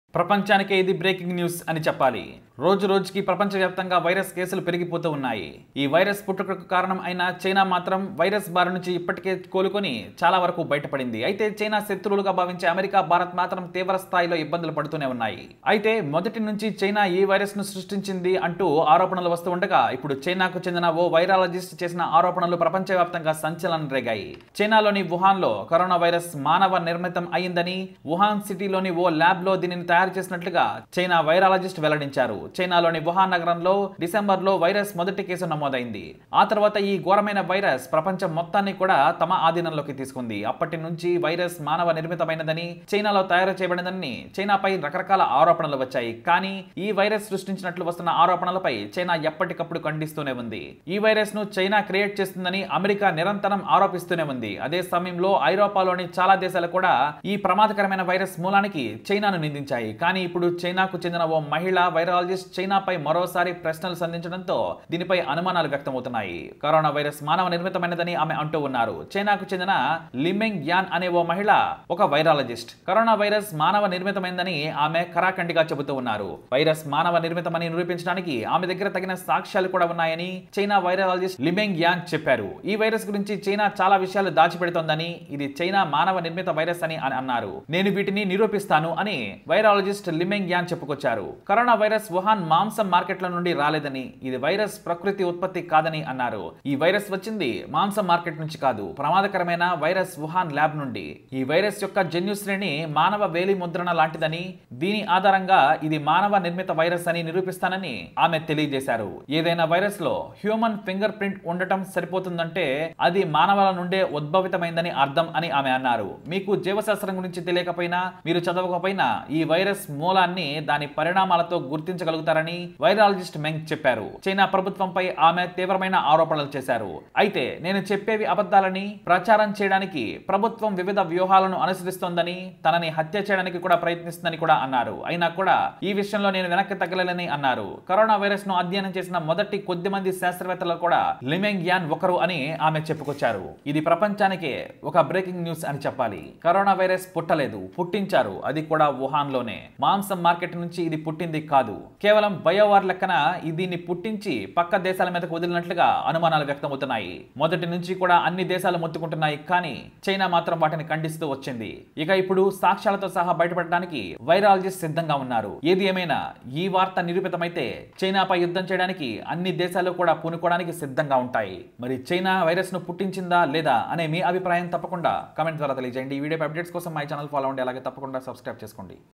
ప్రపంచానికే ఇది breaking news అని చెప్పాలి రోజు రోజుకి ప్రపంచవ్యాప్తంగా వైరస్ కేసులు పెరిగిపోతూ ఉన్నాయి ఈ వైరస్ పుట్టుకకు కారణం అయిన చైనా మాత్రం వైరస్ బారి నుంచి ఇప్పటికే కోలుకొని చాలా వరకు బయటపడింది అయితే చైనా శత్రువులుగా భావించే అమెరికా భారత్ మాత్రం తీవ్ర స్థాయిలో ఇబ్బందులు పడుతూనే ఉన్నాయి అయితే మొదటి నుంచి చైనా ఈ వైరస్ ను సృష్టించింది అంటూ ఆరోపణలు వస్తూ ఉండగా ఇప్పుడు చైనాకు చెందిన ఓ వైరాలజిస్ట్ చేసిన ఆరోపణలు ప్రపంచవ్యాప్తంగా సంచలనం రేగాయి చైనాలోని వుహాన్ లో కరోనా వైరస్ మానవ నిర్మితం అయిందని వుహాన్ సిటీలోని ఓ ల్యాబ్ లో దీనిని తయారు చేసినట్లుగా చైనా వైరాలజిస్ట్ వెల్లడించారు చైనాలోని వుహాన్ నగరంలో డిసెంబర్ లో వైరస్ మొదటి కేసు నమోదైంది ఆ తర్వాత ఈ ఘోరమైన వైరస్ ప్రపంచం మొత్తాన్ని కూడా తమ ఆధీనంలోకి తీసుకుంది అప్పటి నుంచి వైరస్ మానవ నిర్మితమైనదని చైనాలో తయారు చేయబడినదని చైనాపై రకరకాల ఆరోపణలు వచ్చాయి కానీ ఈ వైరస్ సృష్టించినట్లు వస్తున్న ఆరోపణలపై చైనా ఎప్పటికప్పుడు ఖండిస్తూనే ఉంది ఈ వైరస్ ను చైనా క్రియేట్ చేస్తుందని అమెరికా నిరంతరం ఆరోపిస్తూనే ఉంది అదే సమయంలో ఐరోపాలోని చాలా దేశాలు కూడా ఈ ప్రమాదకరమైన వైరస్ మూలానికి చైనాను నిందించాయి కానీ ఇప్పుడు చైనాకు చెందిన ఓ మహిళ వైరాలజిస్ట్ చైనాపై మరోసారి ప్రశ్నలు సంధించడంతో దీనిపై అనుమానాలు వ్యక్తమవుతున్నాయి కరోనా వైరస్ మానవ నిర్మితమైనదని ఆమె అంటూ ఉన్నారు చైనాకు చెందిన లిమెంగ్ యాన్ అనే ఓ మహిళ ఒక వైరాలజిస్ట్ కరోనా వైరస్ మానవ నిర్మితమైందని ఆమె కరాఖండిగా చెబుతూ ఉన్నారు వైరస్ మానవ నిర్మితమని నిరూపించడానికి ఆమె దగ్గర తగిన సాక్ష్యాలు కూడా ఉన్నాయని చైనా వైరాలజిస్ట్ లిమెంగ్ యాన్ చెప్పారు ఈ వైరస్ గురించి చైనా చాలా విషయాలు దాచిపెడుతోందని ఇది చైనా మానవ నిర్మిత వైరస్ అని అని అన్నారు నేను వీటిని నిరూపిస్తాను అని వైరాలజిస్ట్ లిమెంగ్ యాన్ చెప్పుకొచ్చారు కరోనా వైరస్ వుహాన్ మాంసం మార్కెట్ల నుండి రాలేదని ఇది వైరస్ ప్రకృతి ఉత్పత్తి కాదని అన్నారు ఈ వైరస్ వచ్చింది మాంసం మార్కెట్ నుంచి కాదు ప్రమాదకరమైన వైరస్ వుహాన్ ల్యాబ్ నుండి ఈ వైరస్ యొక్క జన్యు శ్రేణి మానవ వేలి ముద్రణ లాంటిదని దీని ఆధారంగా ఇది మానవ నిర్మిత వైరస్ అని నిరూపిస్తానని ఆమె తెలియజేశారు ఏదైనా వైరస్ లో హ్యూమన్ ఫింగర్ ప్రింట్ ఉండటం సరిపోతుందంటే అది మానవుల నుండే ఉద్భవితమైందని అర్థం అని ఆమె అన్నారు మీకు జీవశాస్త్రం గురించి తెలియకపోయినా మీరు చదవకపోయినా ఈ వైరస్ మూలాన్ని దాని పరిణామాలతో గుర్తించగలుగుతారని వైరాలజిస్ట్ మెంగ్ చెప్పారు చైనా ప్రభుత్వంపై ఆమె తీవ్రమైన ఆరోపణలు చేశారు అయితే నేను చెప్పేవి అబద్ధాలని ప్రచారం చేయడానికి ప్రభుత్వం వివిధ వ్యూహాలను అనుసరిస్తోందని తనని హత్య చేయడానికి కూడా ప్రయత్నిస్తుందని కూడా అన్నారు అయినా కూడా ఈ విషయంలో నేను వెనక్కి తగ్గలేదని అన్నారు కరోనా వైరస్ ను అధ్యయనం చేసిన మొదటి కొద్ది మంది శాస్త్రవేత్తలు కూడా లిమెంగ్ యాన్ ఒకరు అని ఆమె చెప్పుకొచ్చారు ఇది ప్రపంచానికే ఒక బ్రేకింగ్ న్యూస్ అని చెప్పాలి కరోనా వైరస్ పుట్టలేదు పుట్టించారు అది కూడా వుహాన్ లోనే మాంసం మార్కెట్ నుంచి ఇది పుట్టింది కాదు కేవలం బయోవార్ లెక్కన ఈ దీన్ని పుట్టించి పక్క దేశాల మీదకు వదిలినట్లుగా అనుమానాలు వ్యక్తమవుతున్నాయి మొదటి నుంచి కూడా అన్ని దేశాలు మొత్తుకుంటున్నాయి కానీ చైనా మాత్రం వాటిని ఖండిస్తూ వచ్చింది ఇక ఇప్పుడు సాక్ష్యాలతో సహా బయటపడడానికి వైరాలజిస్ట్ సిద్ధంగా ఉన్నారు ఏది ఏమైనా ఈ వార్త నిరూపితమైతే చైనాపై యుద్ధం చేయడానికి అన్ని దేశాలు కూడా పూనుకోవడానికి సిద్ధంగా ఉంటాయి మరి చైనా వైరస్ ను పుట్టించిందా లేదా అనే మీ అభిప్రాయం తప్పకుండా కామెంట్ ద్వారా తెలియజేయండి ఈ వీడియో అప్డేట్స్ కోసం మై ఛానల్ ఫాలో అవ్వండి అలాగే తప్పకుండా సబ్స్క్రైబ్ చేసుకోండి